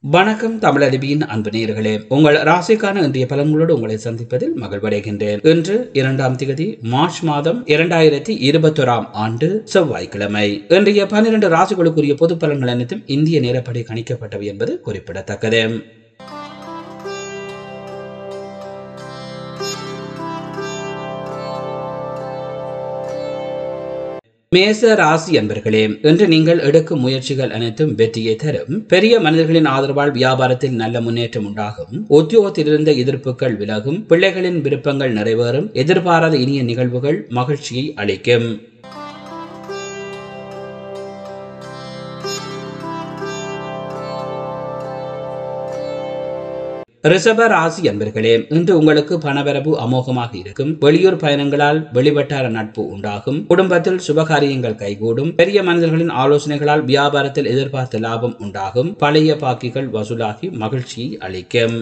வணக்கம் தமிழருவியின் அன்பு நேயர்களே உங்கள் ராசிக்கான இன்றைய பலன்களோடு உங்களை சந்திப்பதில் மகிழ்வடைகின்றேன் இன்று இரண்டாம் தேதி மார்ச் மாதம் இரண்டாயிரத்தி இருபத்தொராம் ஆண்டு செவ்வாய்க்கிழமை இன்றைய பன்னிரண்டு ராசிகளுக்குரிய பொது பலன்கள் அனைத்தும் இந்திய நேரப்படி கணிக்கப்பட்டவை என்பது குறிப்பிடத்தக்கது மேச ராசி அன்பர்களே இன்று நீங்கள் எடுக்கும் முயற்சிகள் அனைத்தும் வெற்றியை தரும் பெரிய மனிதர்களின் ஆதரவால் வியாபாரத்தில் நல்ல முன்னேற்றம் உண்டாகும் உத்தியோகத்திலிருந்த எதிர்ப்புகள் விலகும் பிள்ளைகளின் விருப்பங்கள் நிறைவேறும் எதிர்பாராத இனிய நிகழ்வுகள் மகிழ்ச்சியை அளிக்கும் ரிஷப ராசி அன்பர்களே இன்று உங்களுக்கு பணவரவு அமோகமாக இருக்கும் வெளியூர் பயணங்களால் வெளிவட்டார நட்பு உண்டாகும் குடும்பத்தில் சுபகாரியங்கள் கைகூடும் பெரிய மனிதர்களின் ஆலோசனைகளால் வியாபாரத்தில் எதிர்பார்த்த லாபம் உண்டாகும் பழைய பாக்கிகள் வசூலாகி மகிழ்ச்சியை அளிக்கும்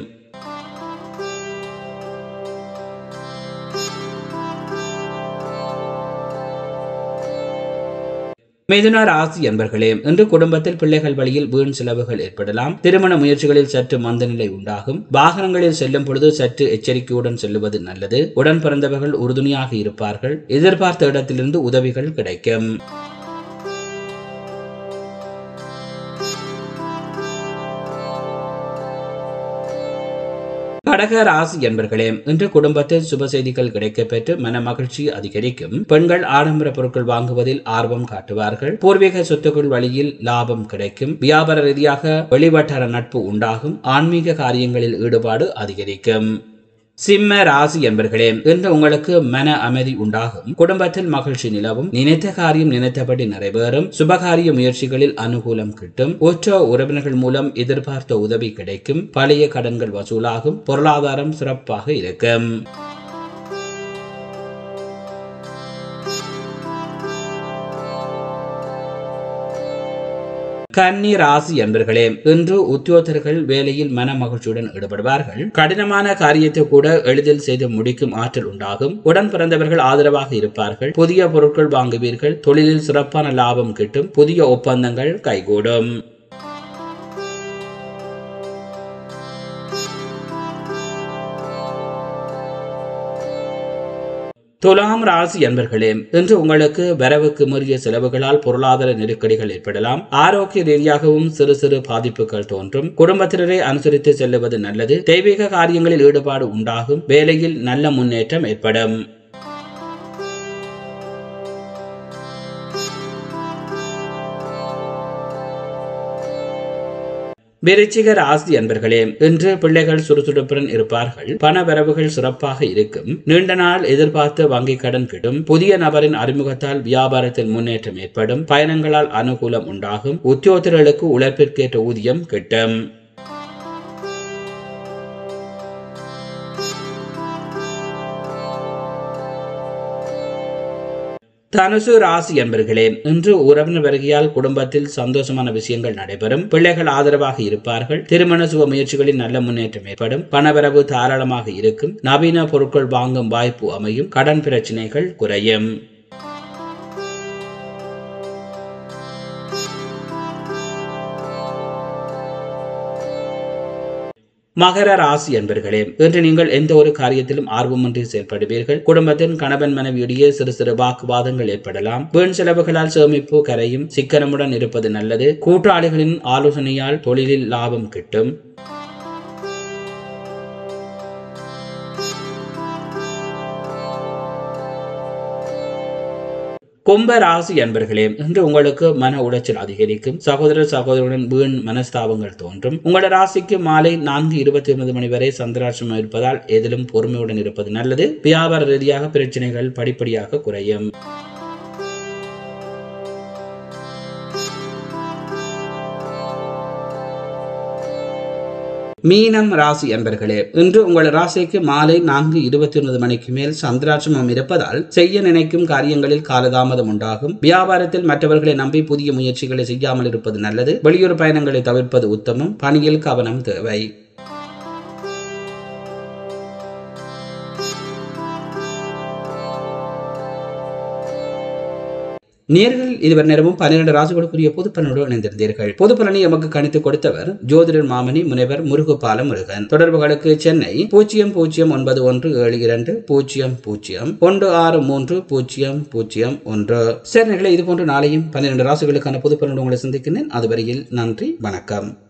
மிதுன ராசி என்பர்களே இன்று குடும்பத்தில் பிள்ளைகள் வழியில் வீண் செலவுகள் ஏற்படலாம் திருமண முயற்சிகளில் சற்று மந்தநிலை உண்டாகும் வாகனங்களில் செல்லும் பொழுது சற்று எச்சரிக்கையுடன் செல்லுவது நல்லது உடன் பிறந்தவர்கள் உறுதுணையாக இருப்பார்கள் எதிர்பார்த்த இடத்திலிருந்து உதவிகள் கிடைக்கும் கடக ராசி என்பர்களே இன்று குடும்பத்தில் சுப செய்திகள் கிடைக்கப்பெற்று மன மகிழ்ச்சி அதிகரிக்கும் பெண்கள் ஆடம்பர பொருட்கள் வாங்குவதில் ஆர்வம் காட்டுவார்கள் பூர்வீக சொத்துக்கள் வழியில் லாபம் கிடைக்கும் வியாபார ரீதியாக வெளிவட்டார நட்பு உண்டாகும் ஆன்மீக காரியங்களில் ஈடுபாடு அதிகரிக்கும் சிம்ம ராசி என்பர்களே இன்று உங்களுக்கு மன அமைதி உண்டாகும் குடும்பத்தில் மகிழ்ச்சி நிலவும் நினைத்த காரியம் நினைத்தபடி நிறைவேறும் சுபகாரிய முயற்சிகளில் அனுகூலம் கிட்டும் உற்ற உறவினர்கள் மூலம் எதிர்பார்த்த உதவி கிடைக்கும் பழைய கடன்கள் வசூலாகும் பொருளாதாரம் சிறப்பாக இருக்கும் கன்னி ராசி என்பர்களே இன்று உத்தியோகத்தர்கள் வேலையில் மன மகிழ்ச்சியுடன் ஈடுபடுவார்கள் கடினமான காரியத்தை கூட எளிதில் செய்து முடிக்கும் ஆற்றல் உண்டாகும் உடன் பிறந்தவர்கள் ஆதரவாக இருப்பார்கள் புதிய பொருட்கள் வாங்குவீர்கள் தொழிலில் சிறப்பான லாபம் கிட்டும் புதிய ஒப்பந்தங்கள் கைகூடும் துலாம் ராசி என்பர்களே இன்று உங்களுக்கு வரவுக்கு மீறிய செலவுகளால் பொருளாதார நெருக்கடிகள் ஏற்படலாம் ஆரோக்கிய ரீதியாகவும் சிறு சிறு பாதிப்புகள் தோன்றும் குடும்பத்தினரை அனுசரித்து செல்லுவது நல்லது தெய்வீக காரியங்களில் ஈடுபாடு உண்டாகும் வேலையில் நல்ல முன்னேற்றம் ஏற்படும் விருச்சிக ராசி அன்பர்களே இன்று பிள்ளைகள் சுறுசுறுப்புடன் இருப்பார்கள் பண வரவுகள் சிறப்பாக இருக்கும் நீண்ட நாள் எதிர்பார்த்த வங்கி கடன் கிடும் புதிய நபரின் அறிமுகத்தால் வியாபாரத்தில் முன்னேற்றம் ஏற்படும் பயணங்களால் அனுகூலம் உண்டாகும் உத்தியோகத்தர்களுக்கு உழைப்பிற்கேற்ற ஊதியம் கிட்டும் தனுசு ராசி என்பர்களே இன்று உறவினர் வருகையால் குடும்பத்தில் சந்தோஷமான விஷயங்கள் நடைபெறும் பிள்ளைகள் ஆதரவாக இருப்பார்கள் திருமண சுப முயற்சிகளில் நல்ல முன்னேற்றம் ஏற்படும் பணவரவு தாராளமாக இருக்கும் நவீன பொருட்கள் வாங்கும் வாய்ப்பு அமையும் கடன் பிரச்சனைகள் குறையும் மகர ராசி என்பர்களே இன்று நீங்கள் எந்த ஒரு காரியத்திலும் ஆர்வமின்றி செயல்படுவீர்கள் குடும்பத்தின் கணவன் மனைவியுடைய சிறு சிறு வாக்குவாதங்கள் ஏற்படலாம் வீண் செலவுகளால் சேமிப்பு கரையும் சிக்கனமுடன் இருப்பது நல்லது கூட்டாளிகளின் ஆலோசனையால் தொழிலில் லாபம் கிட்டும் கும்ப ராசி அன்பர்களே இன்று உங்களுக்கு மன உளைச்சல் அதிகரிக்கும் சகோதர சகோதரனுடன் வீண் மனஸ்தாபங்கள் தோன்றும் உங்களோட ராசிக்கு மாலை நான்கு இருபத்தி ஒன்பது மணி வரை சந்திராட்சம் இருப்பதால் எதிலும் பொறுமையுடன் இருப்பது நல்லது வியாபார ரீதியாக பிரச்சனைகள் படிப்படியாக குறையும் மீனம் ராசி அன்பர்களே இன்று உங்கள் ராசிக்கு மாலை நான்கு இருபத்தி ஒன்பது மணிக்கு மேல் சந்திராட்சமம் இருப்பதால் செய்ய நினைக்கும் காரியங்களில் காலதாமதம் உண்டாகும் வியாபாரத்தில் மற்றவர்களை நம்பி புதிய முயற்சிகளை செய்யாமல் இருப்பது நல்லது வெளியூர் பயணங்களை தவிர்ப்பது உத்தமம் பணியில் கவனம் தேவை நேர்கள் இதுவரை நேரமும் பன்னிரண்டு ராசிகளுக்குரிய பொது பலனோடு இணைந்திருந்தீர்கள் பொது பலனை எமக்கு கணித்து கொடுத்தவர் ஜோதிடர் மாமணி முனைவர் முருகபால முருகன் தொடர்புகளுக்கு சென்னை பூஜ்ஜியம் பூஜ்ஜியம் ஒன்பது ஒன்று ஏழு இரண்டு பூஜ்ஜியம் பூஜ்ஜியம் ஒன்று ஆறு மூன்று பூஜ்ஜியம் பூஜ்ஜியம் ஒன்று சரி நேர்களே இது போன்று நாளையும் பன்னிரண்டு ராசிகளுக்கான பொது பலனோடு உங்களை சந்திக்கிறேன் அதுவரையில் நன்றி வணக்கம்